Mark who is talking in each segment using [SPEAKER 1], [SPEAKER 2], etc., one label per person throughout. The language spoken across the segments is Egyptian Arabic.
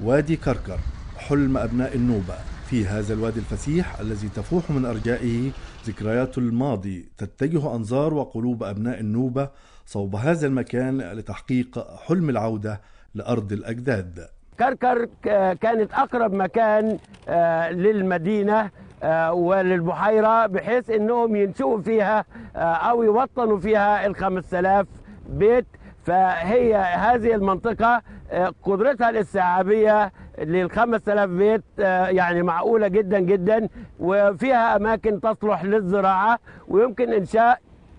[SPEAKER 1] وادي كركر حلم أبناء النوبة في هذا الوادي الفسيح الذي تفوح من أرجائه ذكريات الماضي تتجه أنظار وقلوب أبناء النوبة صوب هذا المكان لتحقيق حلم العودة لأرض الأجداد
[SPEAKER 2] كركر ك- كانت أقرب مكان آه، للمدينة آه، وللبحيرة بحيث أنهم ينشئوا فيها آه، أو يوطنوا فيها الخمس آلاف بيت فهي هذه المنطقة آه، قدرتها الاستيعابية للخمس آلاف بيت آه، يعني معقولة جدا جدا وفيها أماكن تصلح للزراعة ويمكن إنشاء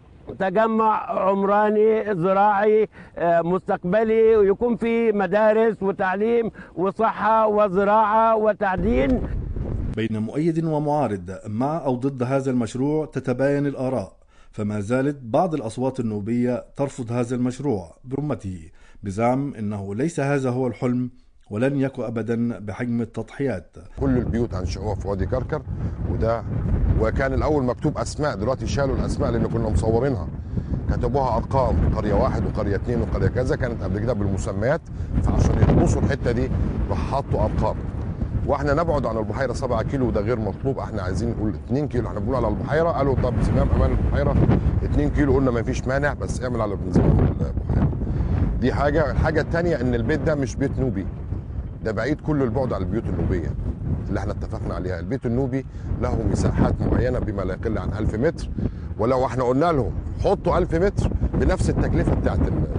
[SPEAKER 2] تجمع عمراني زراعي آه، مستقبلي ويكون في مدارس وتعليم وصحة وزراعة وتعدين
[SPEAKER 1] بين مؤيد ومعارض مع أو ضد هذا المشروع تتباين الآراء فما زالت بعض الأصوات النوبية ترفض هذا المشروع برمته بزعم أنه ليس هذا هو الحلم ولن يكن أبدا بحجم التضحيات
[SPEAKER 3] كل البيوت هنشئوها في وادي كركر وده وكان الاول مكتوب اسماء دلوقتي شالوا الاسماء لان كنا مصورينها كتبوها ارقام قريه واحد وقريه اثنين وقريه كذا كانت قبل كده بالمسميات فعشان يطمسوا الحته دي راح حطوا ارقام واحنا نبعد عن البحيره 7 كيلو وده غير مطلوب احنا عايزين نقول 2 كيلو احنا بنقول على البحيره قالوا طب زمام امان البحيره 2 كيلو قلنا ما فيش مانع بس اعمل على زمام البحيره دي حاجه الحاجه الثانيه ان البيت ده مش بيت نوبي ده بعيد كل البعد عن البيوت النوبيه اللي احنا اتفقنا عليها البيت النوبي له مساحات معينه بما لا يقل عن 1000 متر ولو احنا قلنا لهم حطوا 1000 متر بنفس التكلفه بتاعت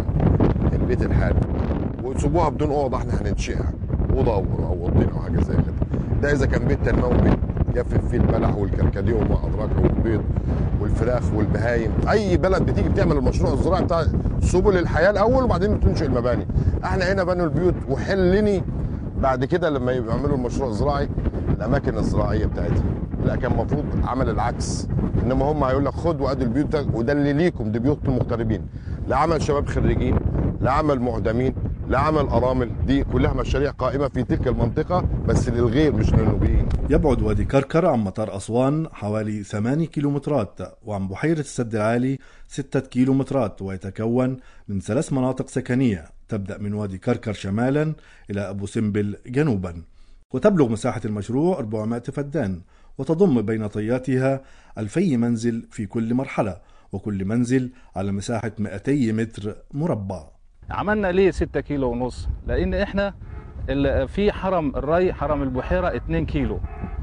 [SPEAKER 3] ال- البيت الحالي وتسيبوها بدون اوضه احنا هننشئها اوضه او أو اوضتين او حاجه زي كده ده اذا كان بيت تنموي بيت يفف فيه البلح والكركديه وما ادراكه والبيض والفراخ والبهايم اي بلد بتيجي بتعمل المشروع الزراعي بتاع سبل الحياه الاول وبعدين بتنشئ المباني احنا هنا بنوا البيوت وحلني بعد كده لما يبقى يعملوا المشروع الزراعي الاماكن الزراعيه بتاعتها لا كان المفروض عمل العكس انما هم هيقول لك خد وادي البيوت ده وده اللي ليكم دي بيوت المغتربين لا عمل شباب خريجين لا عمل معدمين لا عمل ارامل دي كلها مشاريع قائمه في تلك المنطقه بس للغير مش للنوبيين
[SPEAKER 1] يبعد وادي كركر عن مطار أسوان حوالي 8 كيلومترات وعن بحيرة السد العالي 6 كيلومترات ويتكون من ثلاث مناطق سكنية تبدأ من وادي كركر شمالا إلى أبو سمبل جنوبا وتبلغ مساحة المشروع 400 فدان وتضم بين طياتها 2000 منزل في كل مرحلة وكل منزل على مساحة 200 متر مربع
[SPEAKER 4] عملنا ليه 6 كيلو ونص لان احنا ال- في حرم الري حرم البحيره 2 كيلو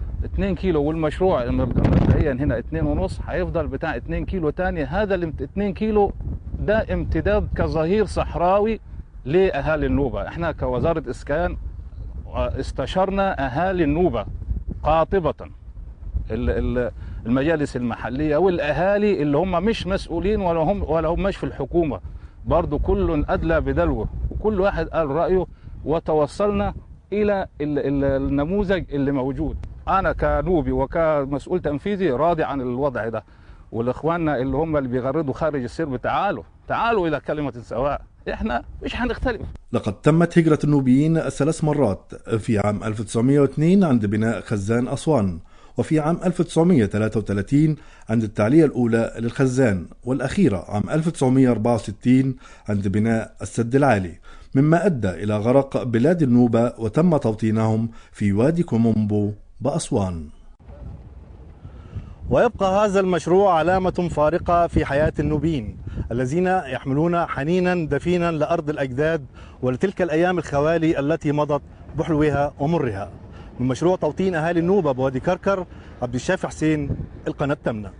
[SPEAKER 4] 2 كيلو والمشروع مبدئيا هنا 2 ونص هيفضل بتاع 2 كيلو تاني هذا ال 2 كيلو ده امتداد كظهير صحراوي لاهالي النوبه احنا كوزاره اسكان استشرنا اهالي النوبه قاطبه ال- ال- المجالس المحليه والاهالي اللي هم مش مسؤولين ولا هم ولا هم مش في الحكومه برضو كل ادلى بدلوه وكل واحد قال رايه وتوصلنا الى ال- ال- النموذج اللي موجود انا كنوبي وكمسؤول تنفيذي راضي عن الوضع ده والاخواننا اللي هم اللي بيغردوا خارج السرب تعالوا تعالوا الى كلمه سواء احنا مش هنختلف
[SPEAKER 1] لقد تمت هجرة النوبيين ثلاث مرات في عام 1902 عند بناء خزان أسوان وفي عام 1933 عند التعلية الأولى للخزان والأخيرة عام 1964 عند بناء السد العالي مما أدى إلى غرق بلاد النوبة وتم توطينهم في وادي كومومبو بأسوان ويبقى هذا المشروع علامة فارقة في حياة النوبيين الذين يحملون حنينا دفينا لأرض الأجداد ولتلك الأيام الخوالي التي مضت بحلوها ومرها من مشروع توطين أهالي النوبة بوادي كركر عبد الشافي حسين القناة التامنة